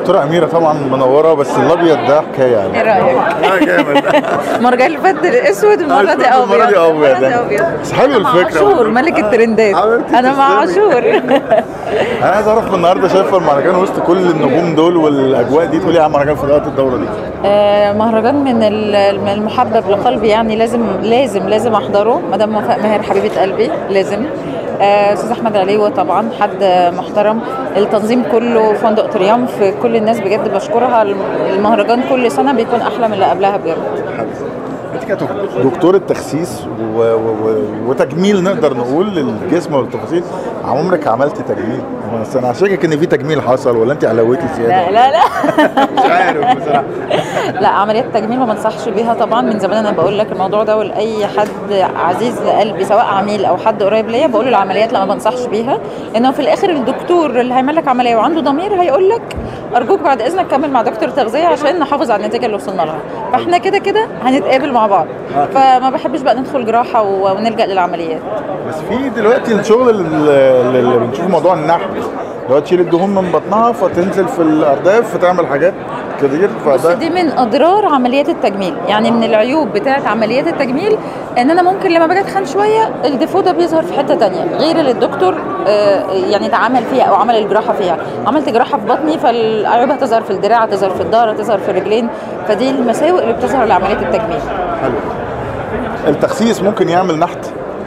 دكتوره اميره طبعا منوره بس الابيض ده حكايه يعني ايه رايك؟ اه جامد المره اللي فاتت اسود المره دي ابيض المره دي ابيض المرة دي يعني. ابيض بس حلو أنا مع الفكره عاشور ملك الترندات حبيبتي انا مع تسلمي. عاشور انا عايز اعرف النهارده شايفه المهرجان وسط كل النجوم دول والاجواء دي تقولي على مهرجان في وقت الدوره دي آه، مهرجان من ال- من المحبب لقلبي يعني لازم لازم لازم احضره مدام وفاء ماهر حبيبه قلبي لازم آه، استاذ احمد عليوه طبعا حد محترم التنظيم كله فندق تريومف كل الناس بجد بشكرها المهرجان كل سنه بيكون احلى من اللي قبلها بجد انت كانت دكتوره تخسيس و... و... و... وتجميل نقدر نقول للجسم والتفاصيل عمرك عملت تجميل بس انا شاكك ان في تجميل حصل ولا انت علويتي لا زياده لا لا مش عارف بصراحه لا عمليات التجميل ما بنصحش بيها طبعا من زمان انا بقول لك الموضوع ده ولاي حد عزيز لقلبي سواء عميل او حد قريب ليا بقول له العمليات لا ما بنصحش بيها لانه في الاخر الدكتور اللي هيعمل لك عمليه وعنده ضمير هيقول لك ارجوك بعد اذنك كمل مع دكتور تغذيه عشان نحافظ على النتيجه اللي وصلنا لها فاحنا كده كده هنتقابل مع بعض فما بحبش بقى ندخل جراحه و- ونلجا للعمليات بس في دلوقتي الشغل اللي, اللي بنشوف موضوع النحت اللي هو تشيل الدهون من بطنها فتنزل في الارداف فتعمل حاجات كتير بس فده دي من اضرار عمليات التجميل يعني من العيوب بتاعه عمليات التجميل ان انا ممكن لما باجي اتخن شويه الديفو ده بيظهر في حته تانية غير اللي الدكتور آه، يعني اتعامل فيها او عمل الجراحه فيها عملت جراحه في بطني فالعيوب هتظهر في الدراع هتظهر في الظهر هتظهر في الرجلين فدي المساوئ اللي بتظهر لعمليات التجميل حلو التخسيس ممكن يعمل نحت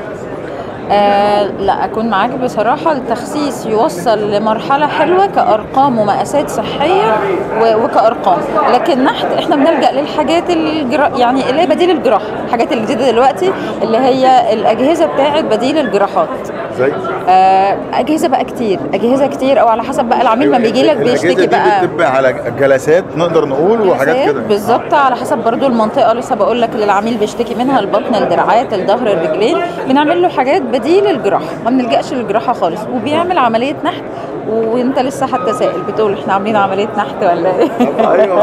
آه لا اكون معاك بصراحه التخسيس يوصل لمرحله حلوه كارقام ومقاسات صحيه و- وكارقام لكن نحت احنا بنلجا للحاجات الجرا... يعني اللي هي بديل الجراحه الحاجات الجديده دلوقتي اللي هي الاجهزه بتاعه بديل الجراحات زي آه اجهزه بقى كتير اجهزه كتير او على حسب بقى العميل ما بيجي لك الأجهزة بيشتكي دي بقى بتبقى على جلسات نقدر نقول وحاجات جلسات كده بالظبط على حسب برضو المنطقه لسه بقول لك اللي العميل بيشتكي منها البطن الدراعات الظهر الرجلين بنعمل له حاجات بديل الجراحه ما بنلجاش للجراحه خالص وبيعمل عمليه نحت وانت لسه حتى سائل بتقول احنا عاملين عمليه نحت ولا ايه ايوه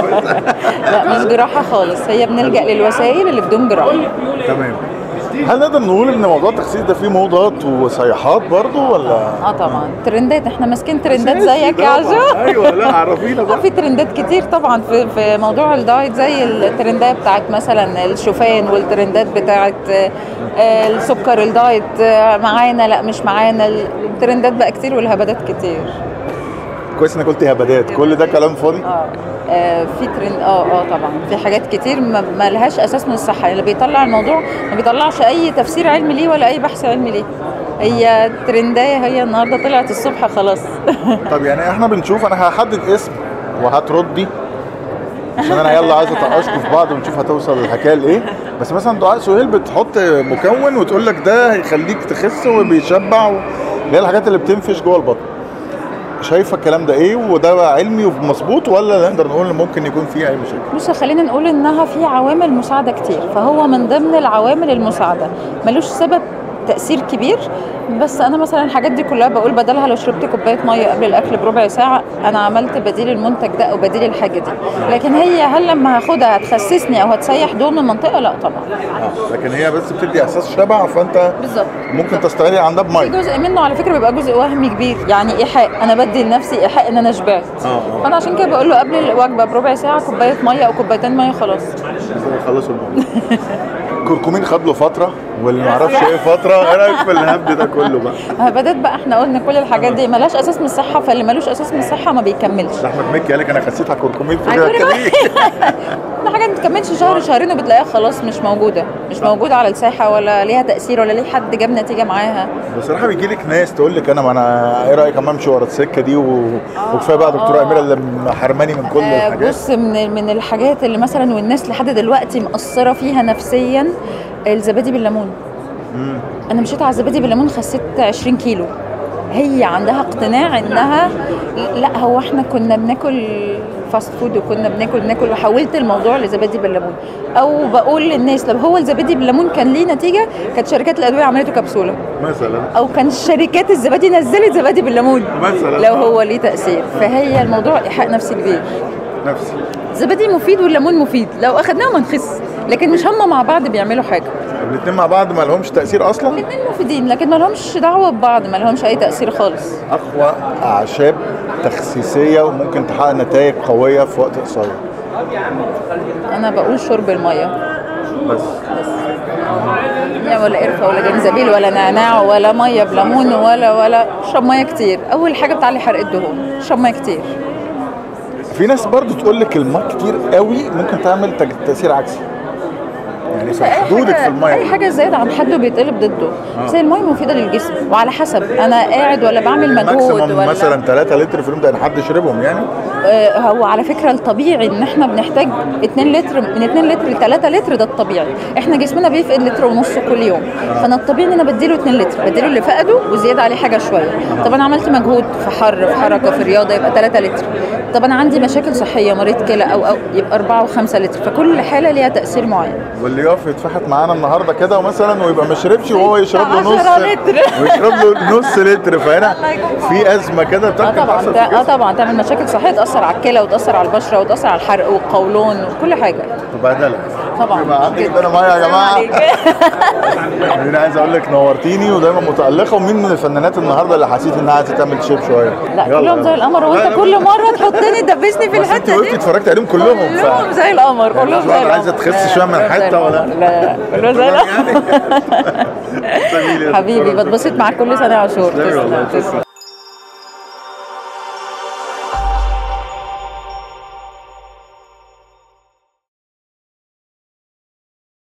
لا مش جراحه خالص هي بنلجا للوسائل اللي بدون جراحه تمام هل نقدر نقول ان موضوع التخسيس ده فيه موضات وصيحات برضو ولا اه طبعا ترندات احنا ماسكين ترندات زيك يا عزو ايوه لا عرفينا اه بقى في ترندات كتير طبعا في في موضوع الدايت زي الترندات بتاعت مثلا الشوفان والترندات بتاعت آه، السكر الدايت آه، معانا لا مش معانا الترندات بقى كتير والهبدات كتير كويس انك قلت هبدات كل ده كلام فاضي اه آه، في ترند اه اه طبعا في حاجات كتير ما ما لهاش اساس من الصحه اللي بيطلع الموضوع ما بيطلعش اي تفسير علمي ليه ولا اي بحث علمي ليه هي ترندايه هي النهارده طلعت الصبح خلاص طب يعني احنا بنشوف انا هحدد اسم وهتردي عشان انا يلا عايز اطقشكوا في بعض ونشوف هتوصل الحكايه لايه بس مثلا دعاء سهيل بتحط مكون وتقول لك ده هيخليك تخس وبيشبع و... اللي هي الحاجات اللي بتنفش جوه البطن شايفه الكلام ده ايه وده علمي ومظبوط ولا نقدر نقول إن ممكن يكون فيه اي مشاكل بص خلينا نقول انها في عوامل مساعده كتير فهو من ضمن العوامل المساعده ملوش سبب تاثير كبير بس انا مثلا الحاجات دي كلها بقول بدلها لو شربت كوبايه ميه قبل الاكل بربع ساعه انا عملت بديل المنتج ده او بديل الحاجه دي لكن هي هل لما هاخدها هتخسسني او هتسيح دهون من منطقه لا طبعا اه لكن هي بس بتدي احساس شبع فانت بالظبط ممكن تستغني عن ده في بميه جزء منه على فكره بيبقى جزء وهمي كبير يعني ايحاء انا بدي لنفسي ايحاء ان انا شبعت اه، اه. فانا عشان كده بقول له قبل الوجبه بربع ساعه كوبايه ميه او كوبايتين ميه خلاص خلصوا الموضوع كركمين خد له فتره واللي ما يعرفش ايه فتره ايه رايك في الهبد ده كله بقى هبدات بقى احنا قلنا كل الحاجات دي ملهاش اساس من الصحه فاللي ملوش اساس من الصحه ما بيكملش ده احمد مكي قال لك انا خسيت على كركمين في عارفين الركه دي ده حاجه ما بتكملش شهر شهرين وبتلاقيها خلاص مش موجوده مش موجوده على الساحه ولا ليها تاثير ولا ليه حد جاب نتيجه معاها بصراحه بيجي لك ناس تقول لك انا ما انا ايه رايك اما امشي ورا السكه دي و... وكفايه بقى دكتوره آه. اميره اللي حرماني من كل آه، الحاجات بص من من الحاجات اللي مثلا والناس لحد دلوقتي مأثره فيها نفسيا الزبادي بالليمون مم. انا مشيت على الزبادي بالليمون خسيت 20 كيلو هي عندها اقتناع انها لا هو احنا كنا بناكل فاست فود وكنا بناكل بناكل وحولت الموضوع لزبادي بالليمون او بقول للناس لو هو الزبادي بالليمون كان ليه نتيجه كانت شركات الادويه عملته كبسوله مثلا او كان شركات الزبادي نزلت زبادي بالليمون مثلا لو هو ليه تاثير فهي الموضوع ايحاء نفسي كبير نفسي الزبادي مفيد والليمون مفيد لو اخدناهم هنخس لكن مش هم مع بعض بيعملوا حاجه الاثنين مع بعض ما لهمش تاثير اصلا الاثنين مفيدين لكن ما لهمش دعوه ببعض ما لهمش اي تاثير خالص اقوى اعشاب تخسيسيه وممكن تحقق نتائج قويه في وقت قصير انا بقول شرب الميه بس يعني ولا قرفه ولا جنزبيل ولا نعناع ولا ميه بليمون ولا ولا اشرب ميه كتير اول حاجه بتعلي حرق الدهون اشرب ميه كتير في ناس برضو تقول لك الماء كتير قوي ممكن تعمل تج- تاثير عكسي يعني في أي حدودك حاجة- في الميه اي حاجه زياده عن حده بيتقلب ضده بس هي الميه مفيده للجسم وعلى حسب انا قاعد ولا بعمل مجهود ماكسيموم ولا مثلا 3 لتر في اليوم ده يعني حد يشربهم يعني آه، هو على فكره الطبيعي ان احنا بنحتاج 2 لتر من 2 لتر ل 3 لتر ده الطبيعي احنا جسمنا بيفقد لتر ونص كل يوم فانا الطبيعي ان انا بديله 2 لتر بديله اللي فقده وزياده عليه حاجه شويه طب انا عملت مجهود في حر في حركه في رياضه يبقى 3 لتر طب انا عندي مشاكل صحيه مريض كلى او او يبقى 4 و5 لتر فكل حاله ليها تاثير معين واللي يقف يتفحت معانا النهارده كده ومثلا ويبقى ما شربش وهو يشرب له نص 10 لتر. ويشرب له نص لتر فهنا في ازمه كده اه بتحصل طبعا في اه الجسم. طبعا تعمل مشاكل صحيه تاثر على الكلى وتاثر على البشره وتاثر على الحرق والقولون وكل حاجه تبهدلك طبعا يبقى عندك جدا. ده ميه يا جماعه عليك. انا عايز اقول لك نورتيني ودايما متالقه ومين من الفنانات النهارده اللي حسيت انها عايزه تعمل شيب شويه لا يلا. كلهم زي القمر لا، وانت لا، كل مره تحطني تدبسني في بس انت الحته وقفتي دي اتفرجت عليهم كلهم ف... كلهم زي القمر كلهم الناس زي بقى القمر عايزة تخس لا، شوية من كلهم زي حتة ولا؟ القمر. لا كلهم زي تمام القمر يعني؟ جميل يا حبيبي دكتورة. بتبسط معاك كل سنه يا عاشور تسلمي والله، تسلم تسلم